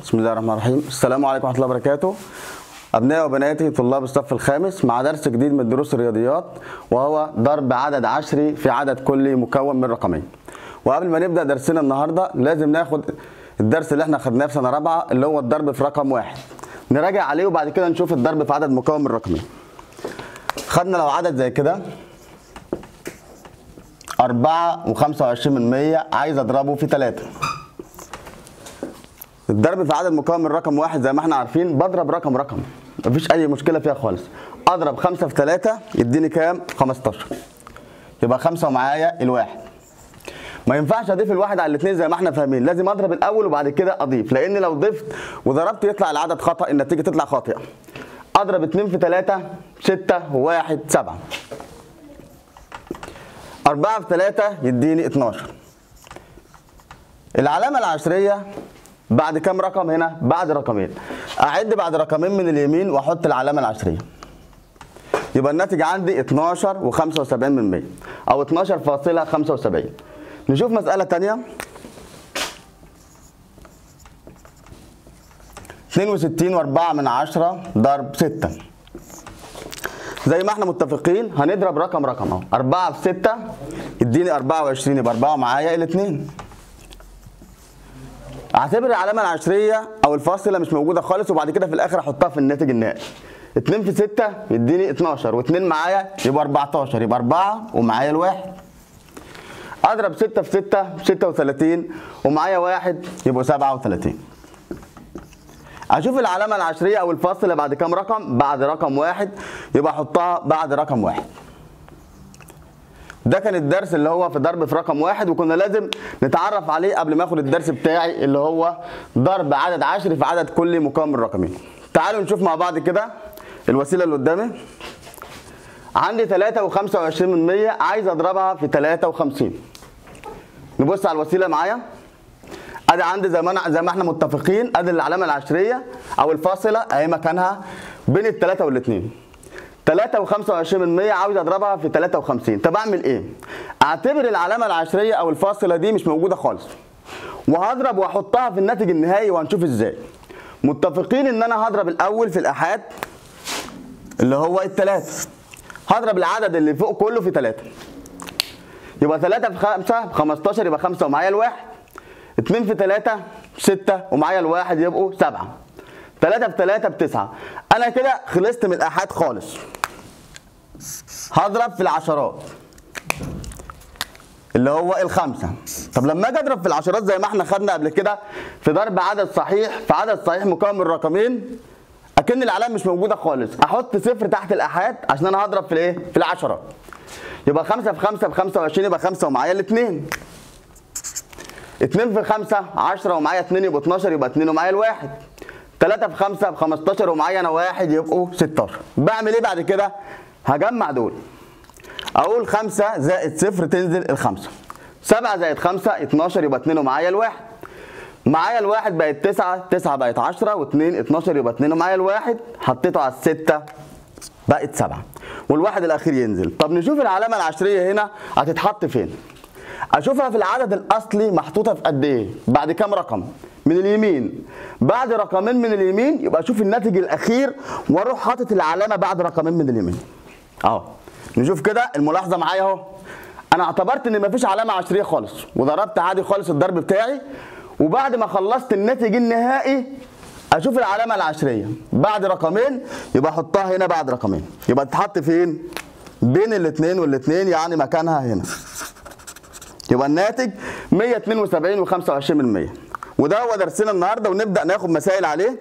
بسم الله الرحمن الرحيم السلام عليكم ورحمه الله وبركاته ابنائي وبناتي طلاب الصف الخامس مع درس جديد من دروس الرياضيات وهو ضرب عدد عشري في عدد كلي مكون من رقمين وقبل ما نبدا درسنا النهارده لازم ناخد الدرس اللي احنا خدناه في سنه رابعه اللي هو الضرب في رقم واحد نراجع عليه وبعد كده نشوف الضرب في عدد مكون من رقمين خدنا لو عدد زي كده أربعة وخمسة وعشرين من مية عايز أضربه في تلاتة الضرب في عدد مكون من رقم واحد زي ما احنا عارفين بضرب رقم رقم مفيش أي مشكلة فيها خالص أضرب خمسة في تلاتة يديني كام؟ 15 يبقى خمسة ومعايا الواحد ما ينفعش اضيف الواحد على الاثنين زي ما احنا فاهمين لازم اضرب الاول وبعد كده اضيف لان لو ضفت وضربت يطلع العدد خطا النتيجه تطلع خاطئه اضرب 2 في 3 6 1 7 4 في 3 يديني 12 العلامه العشريه بعد كام رقم هنا بعد رقمين اعد بعد رقمين من اليمين واحط العلامه العشريه يبقى الناتج عندي 12 و75 من 100 او 12.75 نشوف مسألة تانية 62 و4 من 10 ضرب 6 زي ما احنا متفقين هنضرب رقم رقم اهو 4 في 6 يديني 24 يبقى 4 معايا الاثنين اعتبر العلامة العشرية او الفاصلة مش موجودة خالص وبعد كده في الاخر احطها في الناتج النهائي 2 في 6 يديني 12 و2 معايا يبقى 14 يبقى 4 ومعايا الواحد اضرب 6 في 6 ب 36 ومعايا واحد يبقوا 37 اشوف العلامه العشريه او الفاصله بعد كام رقم بعد رقم واحد يبقى احطها بعد رقم واحد ده كان الدرس اللي هو في ضرب في رقم واحد وكنا لازم نتعرف عليه قبل ما اخد الدرس بتاعي اللي هو ضرب عدد عشري في عدد كلي مكون من رقمين تعالوا نشوف مع بعض كده الوسيله اللي قدامي عندي 3 و25 من 100 عايز اضربها في 53 نبص على الوسيله معايا ادي عندي زي ما انا زي ما احنا متفقين ادي العلامه العشريه او الفاصله اهي مكانها بين الثلاثه والاثنين 3 و25 من 100 عاوز اضربها في 53 طب اعمل ايه اعتبر العلامه العشريه او الفاصله دي مش موجوده خالص وهضرب واحطها في الناتج النهائي وهنشوف ازاي متفقين ان انا هضرب الاول في الاحاد اللي هو الثلاثه هضرب العدد اللي فوق كله في 3 يبقى 3 في 5 ب 15 يبقى 5 ومعايا الواحد 2 في 3 6 ومعايا الواحد يبقوا 7 3 في 3 ب 9 انا كده خلصت من الاحاد خالص هضرب في العشرات اللي هو الخمسة طب لما اجي اضرب في العشرات زي ما احنا خدنا قبل كده في ضرب عدد صحيح في عدد صحيح مكون من رقمين اكن العلامه مش موجوده خالص احط صفر تحت الاحاد عشان انا هضرب في الايه في العشرة يبقى 5 في 5 ب 25 يبقى 5 ومعايا الاثنين 2 في 5 10 ومعايا 2 يبقوا 12 يبقى 2 ومعايا الواحد 3 في 5 ب 15 ومعايا انا واحد يبقوا 16 بعمل ايه بعد كده هجمع دول اقول 5 زائد صفر تنزل الخمسة 7 زائد 5 12 يبقى 2 ومعايا الواحد معايا الواحد بقت 9 9 بقت 10 و2 12 يبقى 2 ومعايا الواحد حطيته على الستة بقت 7 والواحد الاخير ينزل طب نشوف العلامه العشريه هنا هتتحط فين اشوفها في العدد الاصلي محطوطه في قد ايه بعد كام رقم من اليمين بعد رقمين من اليمين يبقى اشوف الناتج الاخير واروح حاطط العلامه بعد رقمين من اليمين اهو نشوف كده الملاحظه معايا اهو انا اعتبرت ان مفيش علامه عشريه خالص وضربت عادي خالص الضرب بتاعي وبعد ما خلصت الناتج النهائي اشوف العلامه العشريه بعد رقمين يبقى احطها هنا بعد رقمين يبقى تتحط فين بين الاثنين والاثنين يعني مكانها هنا يبقى الناتج 172 و25 من 100 وده هو درسنا النهارده ونبدا ناخد مسائل عليه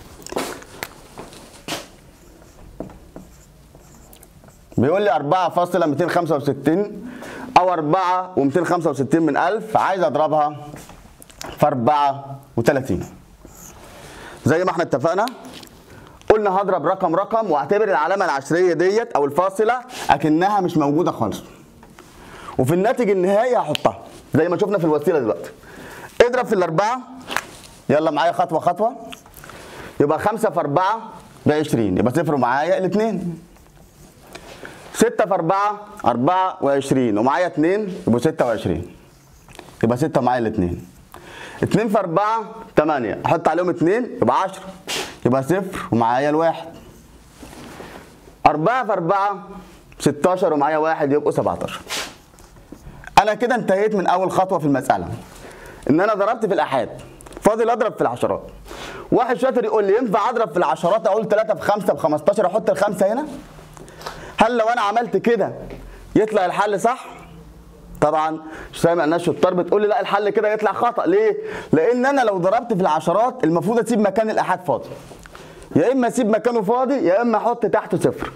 بيقول لي 4.265 او 4 و265 من 1000 عايز اضربها في 34 زي ما احنا اتفقنا قلنا هضرب رقم رقم واعتبر العلامه العشريه ديت او الفاصله اكنها مش موجوده خالص وفي الناتج النهائي هحطها زي ما شفنا في الوسيله دلوقتي اضرب في الاربعه يلا معايا خطوه خطوه يبقى 5 في 4 ب 20 يبقى صفر معايا الاثنين 6 في 4 24 ومعايا 2 يبقوا 26 يبقى 6 معايا الاثنين 2 في 4 8 احط عليهم 2 يبقى 10 يبقى صفر ومعايا الواحد 4 في 4 16 ومعايا واحد يبقوا 17 انا كده انتهيت من اول خطوه في المساله ان انا ضربت في الاحاد فاضل اضرب في العشرات واحد شاطر يقول لي ينفع اضرب في العشرات اقول 3 في 5 ب 15 احط الخمسه هنا هل لو انا عملت كده يطلع الحل صح طبعا سامع الناس شطار بتقول لي لا الحل كده يطلع خطا ليه لان انا لو ضربت في العشرات المفروض اسيب مكان الاحاد فاضي يا اما اسيب مكانه فاضي يا اما احط تحته صفر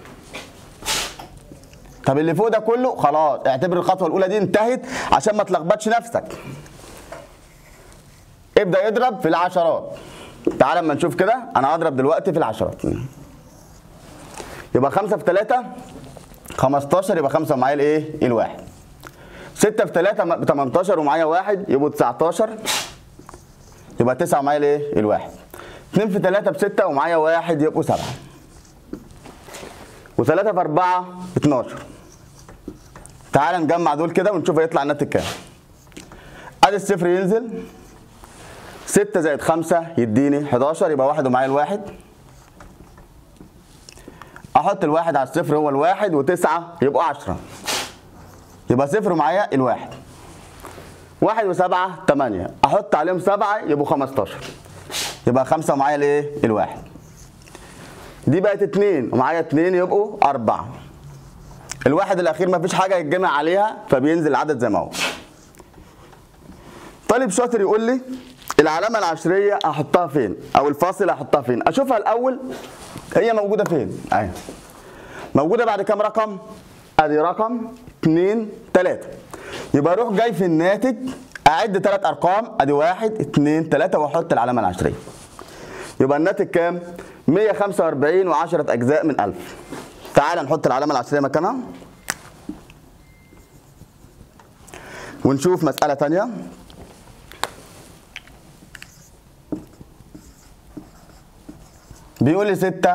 طب اللي فوق ده كله خلاص اعتبر الخطوه الاولى دي انتهت عشان ما تلخبطش نفسك ابدا يضرب في العشرات تعال اما نشوف كده انا هضرب دلوقتي في العشرات يبقى 5 في 3 15 يبقى 5 معايا الايه الواحد 6 في 3 ب 18 ومعايا واحد يبقوا 19 يبقى 9 معايا الايه الواحد 2 في 3 ب 6 ومعايا واحد يبقوا 7 و3 في 4 12 تعال نجمع دول كده ونشوف هيطلع الناتج كام ادي الصفر ينزل 6 زائد 5 يديني 11 يبقى واحد ومعايا الواحد احط الواحد على الصفر هو الواحد وتسعة يبقوا 10 يبقى صفر ومعايا الواحد واحد وسبعة تمانية احط عليهم سبعة يبقوا 15 يبقى خمسة ومعايا الايه الواحد دي بقت اتنين ومعايا اتنين يبقوا أربعة الواحد الأخير مفيش حاجة يتجمع عليها فبينزل العدد زي ما هو طالب شاطر يقول لي العلامة العشرية أحطها فين؟ أو الفاصلة أحطها فين؟ أشوفها الأول هي موجودة فين؟ أهي موجودة بعد كام رقم؟ أدي رقم 2 3 يبقى أروح جاي في الناتج أعد ثلاث أرقام أدي 1 2 3 وأحط العلامة العشرية يبقى الناتج كام؟ 145 و10 أجزاء من 1000 تعال نحط العلامة العشرية مكانها ونشوف مسألة تانية بيقول لي 6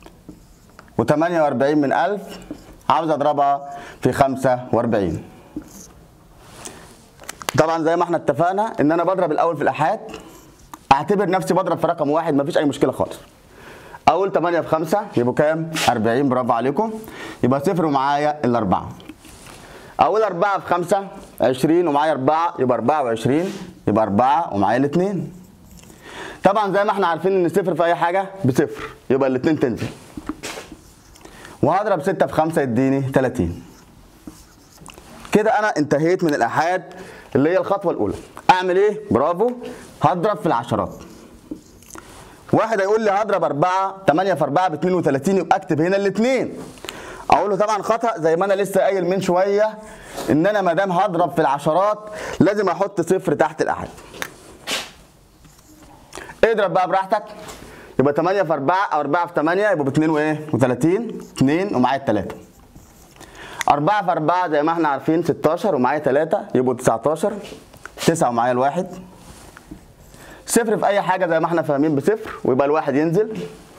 و48 من 1000 عاوز اضربها في 45 طبعا زي ما احنا اتفقنا ان انا بضرب الاول في الاحاد اعتبر نفسي بضرب في رقم واحد مفيش اي مشكله خالص اول 8 في 5 يبقوا كام 40 برافو عليكم يبقى صفر ومعايا الاربعه اول 4 في 5 20 ومعايا 4 يبقى 24 يبقى 4 ومعايا الاثنين طبعا زي ما احنا عارفين ان صفر في اي حاجه بصفر يبقى الاثنين تنزل وهضرب 6 في 5 يديني 30 كده انا انتهيت من الاحاد اللي هي الخطوه الاولى اعمل ايه برافو هضرب في العشرات واحد هيقول لي هضرب 4 8 في 4 ب 32 يبقى اكتب هنا الاثنين اقول له طبعا خطا زي ما انا لسه قايل من شويه ان انا ما دام هضرب في العشرات لازم احط صفر تحت الاحد اضرب بقى براحتك يبقى 8 في 4 او 4 في 8 يبقى ب 2 وايه؟ و30 2 ومعايا 3 4 في 4 زي ما احنا عارفين 16 ومعايا 3 يبقوا 19 9 ومعايا الواحد صفر في اي حاجه زي ما احنا فاهمين بصفر ويبقى الواحد ينزل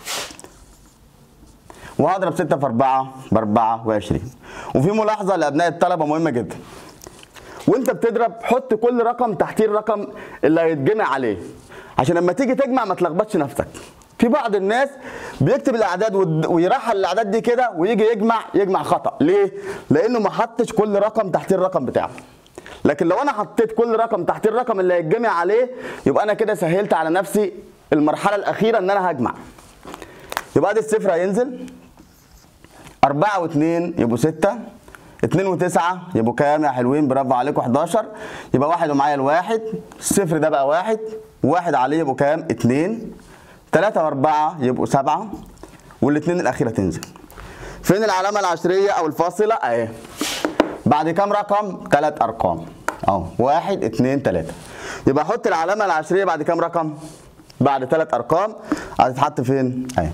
وهضرب 6 في 4 ب 24 وفي ملاحظه لابناء الطلبه مهمه جدا وانت بتضرب حط كل رقم تحتيه الرقم اللي هيتجمع عليه عشان لما تيجي تجمع ما تلخبطش نفسك في بعض الناس بيكتب الاعداد ود- ويرحل الاعداد دي كده ويجي يجمع يجمع خطا ليه لانه ما حطش كل رقم تحتيه الرقم بتاعه لكن لو انا حطيت كل رقم تحتيه الرقم اللي هيتجمع عليه يبقى انا كده سهلت على نفسي المرحله الاخيره ان انا هجمع يبقى دي الصفر هينزل 4 و2 يبقوا 6 2 و9 يبقوا كام يا حلوين برافو عليكم 11 يبقى واحد ومعايا الواحد الصفر ده بقى واحد وواحد عليه يبقوا كام 2 3 و4 يبقوا 7 والاثنين الاخيره تنزل فين العلامه العشريه او الفاصله اهي بعد كام رقم ثلاث ارقام اهو واحد اتنين تلاته يبقى احط العلامه العشريه بعد كام رقم بعد ثلاث ارقام هتتحط فين اهي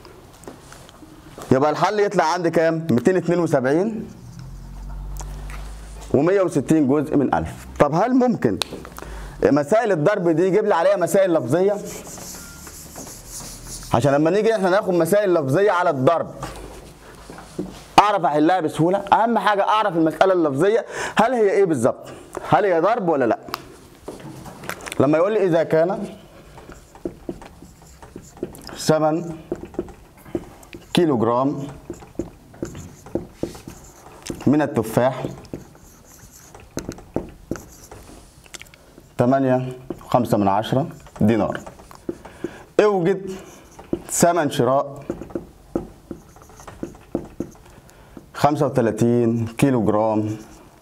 يبقى الحل يطلع عندي كام 272 و160 جزء من 1000 طب هل ممكن مسائل الضرب دي يجيب لي عليها مسائل لفظيه عشان لما نيجي احنا ناخد مسائل لفظيه على الضرب اعرف احلها بسهوله اهم حاجه اعرف المساله اللفظيه هل هي ايه بالظبط هل هي ضرب ولا لا لما يقول لي اذا كان ثمن كيلو جرام من التفاح تمانية وخمسة من عشرة دينار اوجد ثمن شراء خمسة وتلاتين كيلو جرام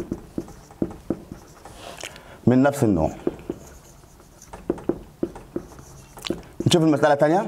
من نفس النوع نشوف المسألة تانية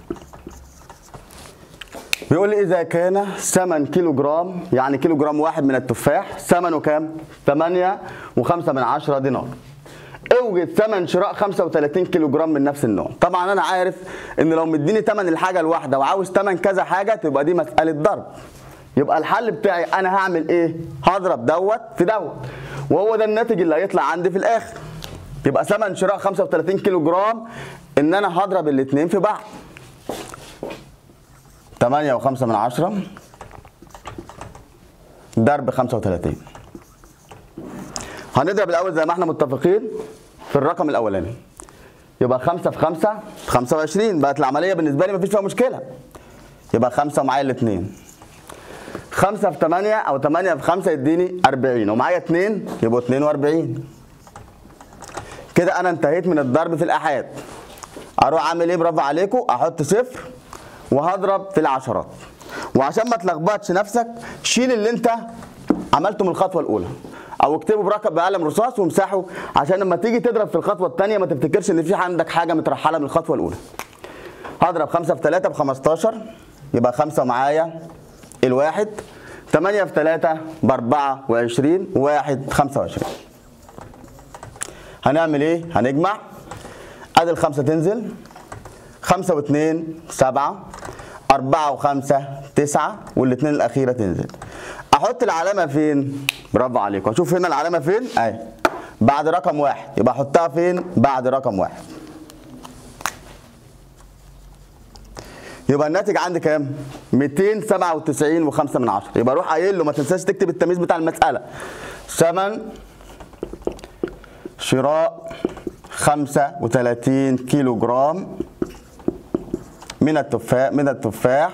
بيقول لي إذا كان ثمن كيلو جرام يعني كيلو جرام واحد من التفاح ثمنه كام؟ 8 و5 من عشرة دينار اوجد ثمن شراء 35 كيلو جرام من نفس النوع طبعا انا عارف ان لو مديني ثمن الحاجه الواحده وعاوز ثمن كذا حاجه تبقى دي مساله ضرب يبقى الحل بتاعي انا هعمل ايه هضرب دوت في دوت وهو ده الناتج اللي هيطلع عندي في الاخر يبقى ثمن شراء 35 كيلو جرام ان انا هضرب الاثنين في بعض 8 و5 من عشرة ضرب 35 هنضرب الاول زي ما احنا متفقين في الرقم الاولاني يبقى 5 في 5 في 25 بقت العمليه بالنسبه لي مفيش فيها مشكله يبقى 5 ومعايا الاثنين 5 في 8 او 8 في 5 يديني 40 ومعايا 2 يبقوا 42 كده انا انتهيت من الضرب في الاحاد اروح اعمل ايه برافو عليكم احط صفر وهضرب في العشرات وعشان ما تلخبطش نفسك شيل اللي انت عملته من الخطوه الاولى او اكتبه برقم بقلم رصاص وامسحه عشان لما تيجي تضرب في الخطوه الثانيه ما تفتكرش ان في عندك حاجه مترحله من الخطوه الاولى هضرب 5 في 3 ب 15 يبقى 5 معايا الواحد 8 في 3 ب 24 واحد 25 هنعمل ايه؟ هنجمع ادي الخمسه تنزل خمسة واثنين سبعة أربعة وخمسة تسعة والاثنين الأخيرة تنزل أحط العلامة فين؟ برافو عليكم أشوف هنا العلامة فين؟ أهي بعد رقم واحد يبقى أحطها فين؟ بعد رقم واحد يبقى الناتج عندي كام؟ 297 و5 من عشرة يبقى اروح قايل له ما تنساش تكتب التمييز بتاع المسألة ثمن شراء 35 كيلو جرام من التفاح من التفاح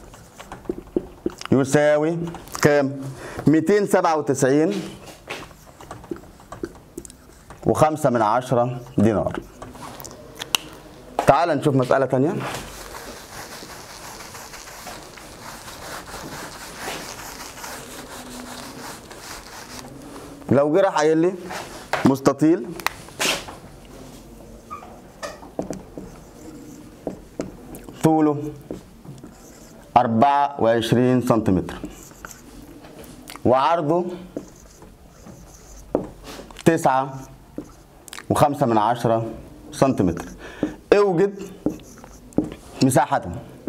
يساوي كام؟ 297 وخمسة من عشرة دينار تعال نشوف مسألة تانية لو جه راح قايل لي مستطيل طوله 24 سنتيمتر وعرضه تسعة وخمسة من عشرة سنتيمتر اوجد مساحته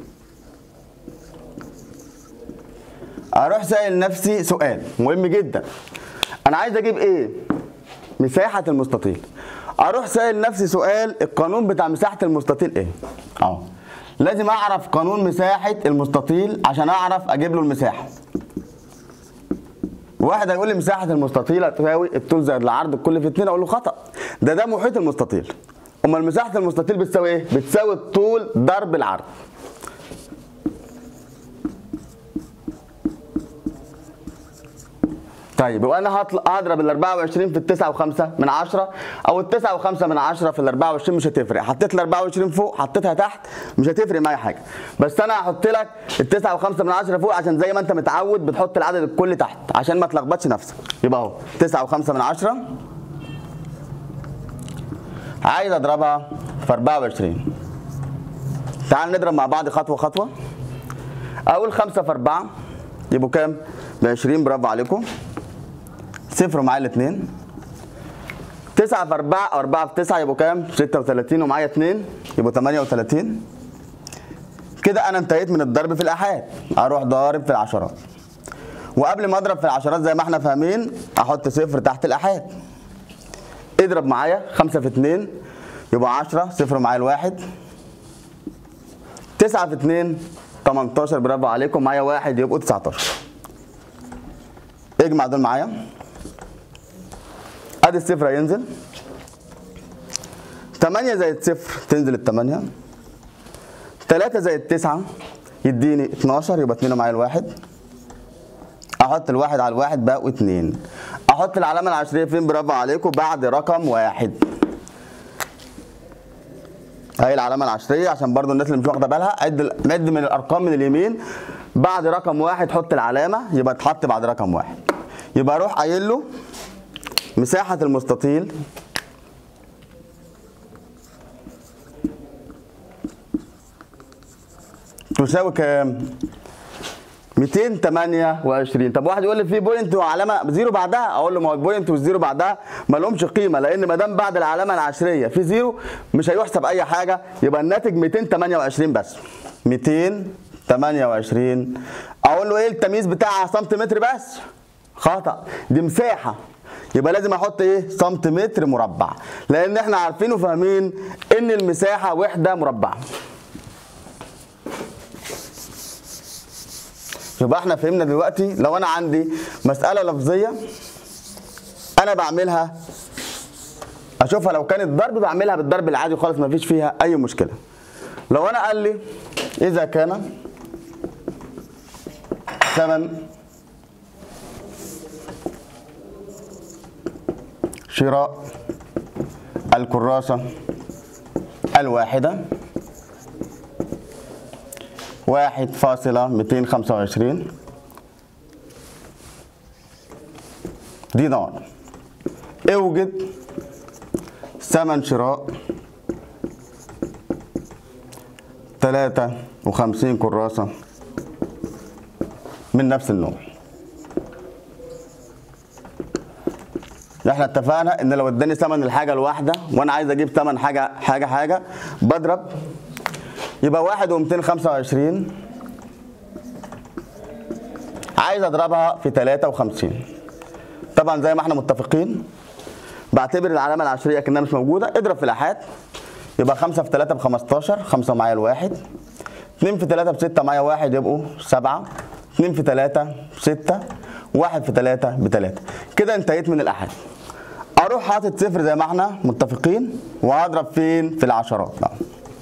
اروح سائل نفسي سؤال مهم جدا انا عايز اجيب ايه مساحة المستطيل اروح سائل نفسي سؤال القانون بتاع مساحة المستطيل ايه اه لازم اعرف قانون مساحة المستطيل عشان اعرف اجيب له المساحة واحد هيقول لي مساحة المستطيل هتساوي الطول زائد العرض الكل في اتنين اقول له خطأ ده ده محيط المستطيل امال مساحة المستطيل بتساوي ايه؟ بتساوي الطول ضرب العرض طيب يبقى انا هطلع هضرب ال 24 في ال 9 و5 من 10 او ال 9 و5 من 10 في ال 24 مش هتفرق حطيت ال 24 فوق حطيتها تحت مش هتفرق معايا حاجه بس انا هحط لك ال 9 و5 من 10 فوق عشان زي ما انت متعود بتحط العدد الكلي تحت عشان ما تلخبطش نفسك يبقى اهو 9 و5 من 10 عايز اضربها في 24 تعال نضرب مع بعض خطوه خطوه اقول 5 في 4 يبقوا كام؟ ب 20 برافو عليكم صفر ومعايا الاثنين 9 في 4 او 4 في 9 يبقوا كام؟ 36 ومعايا 2 يبقوا 38 كده انا انتهيت من الضرب في الاحاد اروح ضارب في العشرات وقبل ما اضرب في العشرات زي ما احنا فاهمين احط صفر تحت الاحاد اضرب معايا 5 في 2 يبقى 10 صفر معايا الواحد 9 في 2 18 برافو عليكم معايا واحد يبقوا 19 اجمع دول معايا ادي الصفر هينزل 8 زائد صفر تنزل التمانية 3 زائد 9 يديني 12 يبقى 2 معايا الواحد احط الواحد على الواحد بقوا 2 احط العلامه العشريه فين برافو عليكم بعد رقم واحد اهي العلامه العشريه عشان برضو الناس اللي مش واخده بالها عد عد من الارقام من اليمين بعد رقم واحد حط العلامه يبقى اتحط بعد رقم واحد يبقى اروح قايل له مساحه المستطيل تساوي كام؟ 228 طب واحد يقول لي في بوينت وعلامه زيرو بعدها اقول له ما هو البوينت والزيرو بعدها ما لهمش قيمه لان ما دام بعد العلامه العشريه في زيرو مش هيحسب اي حاجه يبقى الناتج 228 بس 228 اقول له ايه التمييز بتاعها سنتيمتر بس خطا دي مساحه يبقى لازم احط ايه سنتيمتر مربع لان احنا عارفين وفاهمين ان المساحه وحده مربعه يبقى احنا فهمنا دلوقتي لو انا عندي مسألة لفظية انا بعملها اشوفها لو كانت ضرب بعملها بالضرب العادي خالص ما فيش فيها اي مشكلة لو انا قال لي اذا كان ثمن شراء الكراسة الواحدة واحد فاصلة ميتين خمسة وعشرين دينار اوجد ثمن شراء تلاتة وخمسين كراسة من نفس النوع احنا اتفقنا ان لو اداني ثمن الحاجة الواحدة وانا عايز اجيب ثمن حاجة حاجة حاجة بضرب يبقى واحد ومتين خمسة وعشرين عايز اضربها في تلاتة وخمسين طبعا زي ما احنا متفقين بعتبر العلامة العشرية كأنها مش موجودة اضرب في الآحاد يبقى خمسة في تلاتة بخمستاشر خمسة معايا الواحد اتنين في تلاتة بستة معايا واحد يبقوا سبعة اتنين في تلاتة بستة واحد في تلاتة بتلاتة كده انتهيت من الآحاد اروح حاطط صفر زي ما احنا متفقين وهضرب فين في العشرات بقى.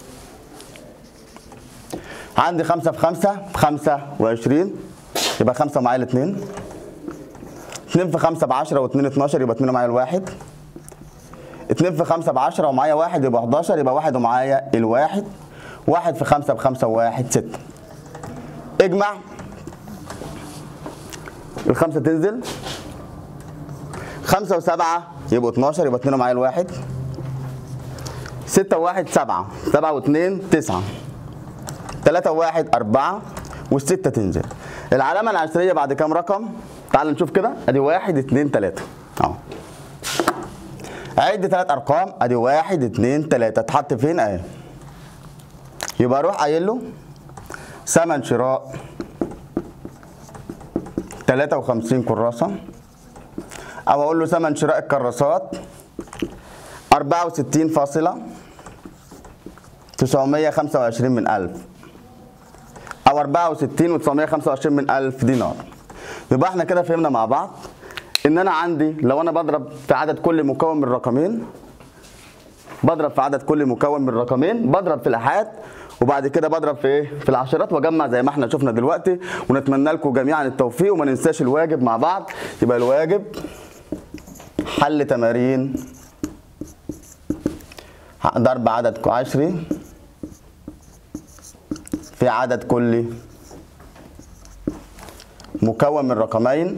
عندي خمسة في خمسة بخمسة وعشرين يبقى خمسة معايا الاتنين اتنين في خمسة بعشرة واتنين اتناشر يبقى اتنين ومعايا الواحد اتنين في خمسة بعشرة ومعايا واحد يبقى حداشر يبقى واحد ومعايا الواحد واحد في خمسة بخمسة وواحد ستة اجمع الخمسة تنزل خمسة وسبعة يبقوا اتناشر يبقى اتنين ومعايا الواحد ستة وواحد سبعة سبعة واتنين تسعة تلاتة وواحد أربعة والستة تنزل العلامة العشرية بعد كام رقم؟ تعال نشوف كده ادي واحد اتنين تلاتة اهو عد تلات ارقام ادي واحد اتنين تلاتة اتحط فين اهي يبقى اروح قايل له ثمن شراء 53 كراسة او اقول له ثمن شراء الكراسات 64 فاصلة 925 من 1000 او 64 و925 من 1000 دينار يبقى احنا كده فهمنا مع بعض ان انا عندي لو انا بضرب في عدد كل مكون من رقمين بضرب في عدد كل مكون من رقمين بضرب في الاحاد وبعد كده بضرب في ايه في العشرات واجمع زي ما احنا شفنا دلوقتي ونتمنى لكم جميعا التوفيق وما ننساش الواجب مع بعض يبقى الواجب حل تمارين ضرب عدد عشري في عدد كلي مكون من رقمين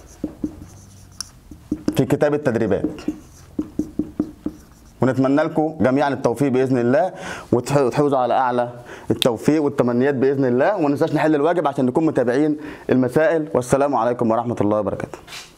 في كتاب التدريبات ونتمنى لكم جميعا التوفيق باذن الله وتحوزوا على اعلى التوفيق والتمنيات باذن الله وما ننساش نحل الواجب عشان نكون متابعين المسائل والسلام عليكم ورحمه الله وبركاته